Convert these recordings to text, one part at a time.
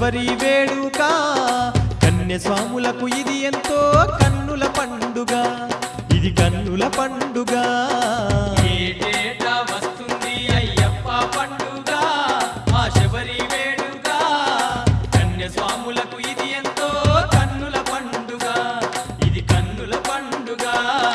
శబరి వేడుక కన్య స్వాములకు ఇది ఎంతో కన్నుల పండుగ ఇది కన్నుల పండుగ ఏటేటా వస్తుంది అయ్యప్ప పండుగ ఆ శబరి వేడుక కన్య స్వాములకు ఇది ఎంతో కన్నుల పండుగ ఇది కన్నుల పండుగ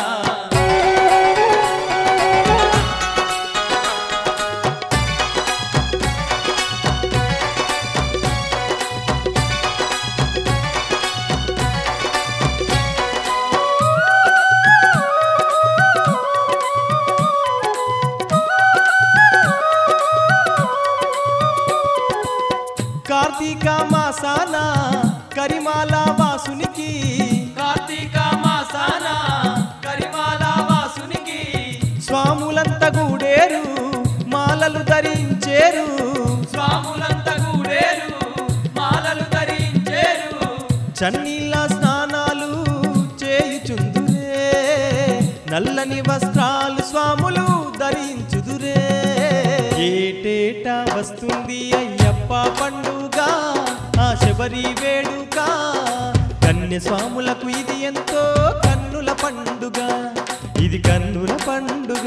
కార్తీక మాసాన కరిమాల వాసునికి కార్తీక మాసాన కరిమాల వాసునికి స్వాములంత గూడేరు మాలలు ధరించేరు స్వాములంత గూడేరు మాలలు ధరించేరు చన్నీళ్ళ స్నానాలు చేయుచుందురే నల్లని వస్త్రాలు స్వాములు ధరించుదురే ఏటేటా వస్తుంది అయ్యప్ప పండుగ ఆ శబరి వేడుక కన్య స్వాములకు ఇది ఎంతో కన్నుల పండుగ ఇది కన్నుల పండుగ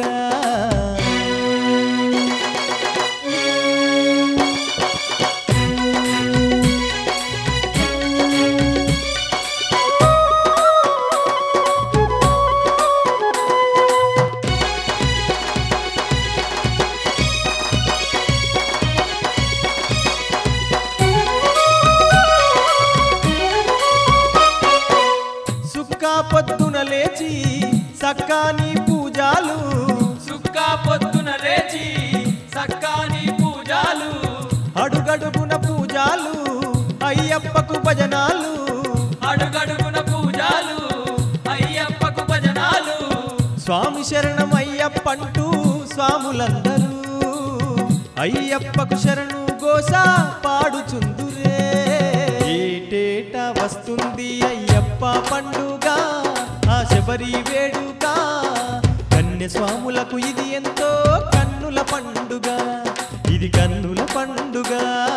సుక్క పొద్దున లేచి సక్కాని పూజాలు సుక్క పొద్దున లేచి సక్కాని పూజాలు అడుగడుగున పూజాలు అయ్యప్పకు భజనాలు అడుగడుగున పూజాలు అయ్యప్పకు భజనాలు స్వామి శరణం అయ్యప్పంటూ స్వాములందరూ అయ్యప్పకు శరణు గోస పాడుచుందురే ఏటేటా వస్తుంది అయ్యప్ప పండుగ ఆ శబరి వేడుక కన్య స్వాములకు ఇది ఎంతో కన్నుల పండుగ ఇది కన్నుల పండుగ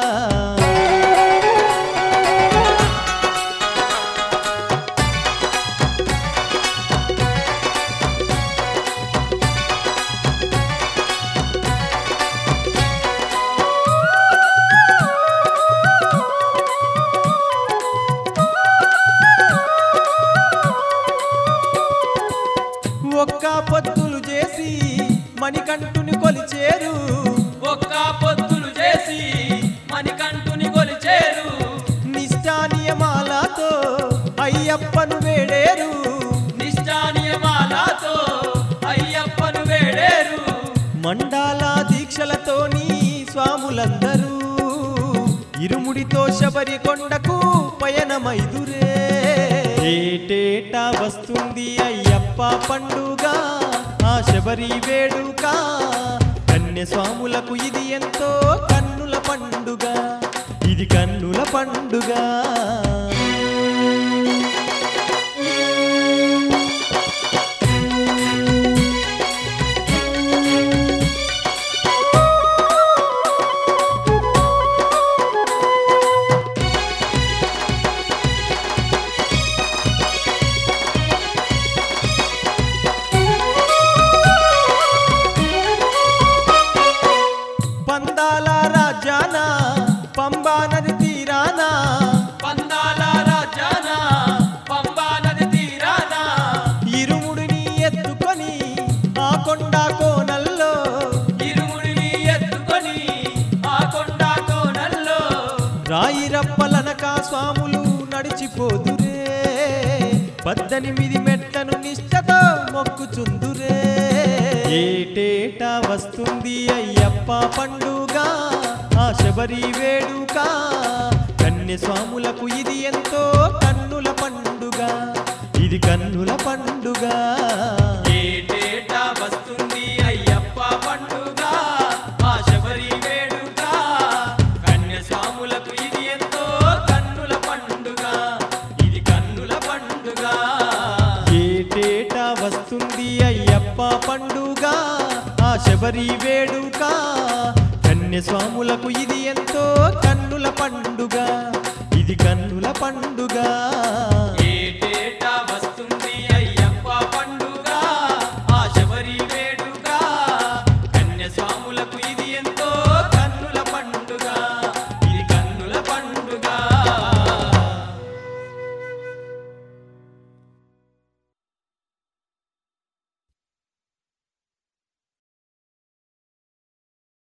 ఒక్క పొత్తులు చేసి మణికంఠుని కొలిచేరు ఒక్క పొత్తులు చేసి మణికంఠుని కొలిచేరు నిష్టా నియమాలతో అయ్యప్పను వేడేరు నిష్ఠానియమాలతో అయ్యప్పను వేడేరు మండాల దీక్షలతోని స్వాములందరూ ఇరుముడితో శబరి కొండకు పయనమైదురే ఏటేటా వస్తుంది అయ్యప్ప పండుగ ఆ శబరి వేడుక కన్య స్వాములకు ఇది ఎంతో కన్నుల పండుగ ఇది కన్నుల పండుగ పందాల రాజాన పంబా నది తీరాన పందాల రాజాన పంబా నది తీరాన ఇరుముడిని ఎత్తుకొని ఆ కొండ కోనల్లో ఇరుముడిని ఎత్తుకొని ఆ కొండ కోనల్లో రాయి రప్పలనక స్వాములు నడిచిపోదురే పద్దెనిమిది మెట్లను నిష్టతో మొక్కుచుందురే ఏటేటా వస్తుంది అయ్యప్ప పండుగ ఆ శబరి వేడుక కన్య స్వాములకు ఇది ఎంతో కన్నుల పండుగ ఇది కన్నుల పండుగ ఏటేటా వస్తుంది అయ్యప్ప పండుగ ఆ శబరి వేడుక కన్య స్వాములకు ఇది ఎంతో కన్నుల పండుగ ఇది కన్నుల పండుగ ఏటేటా వస్తుంది అయ్యప్ప పండుగ ఆ శబరి వేడుక కన్య స్వాములకు ఇది ఎంతో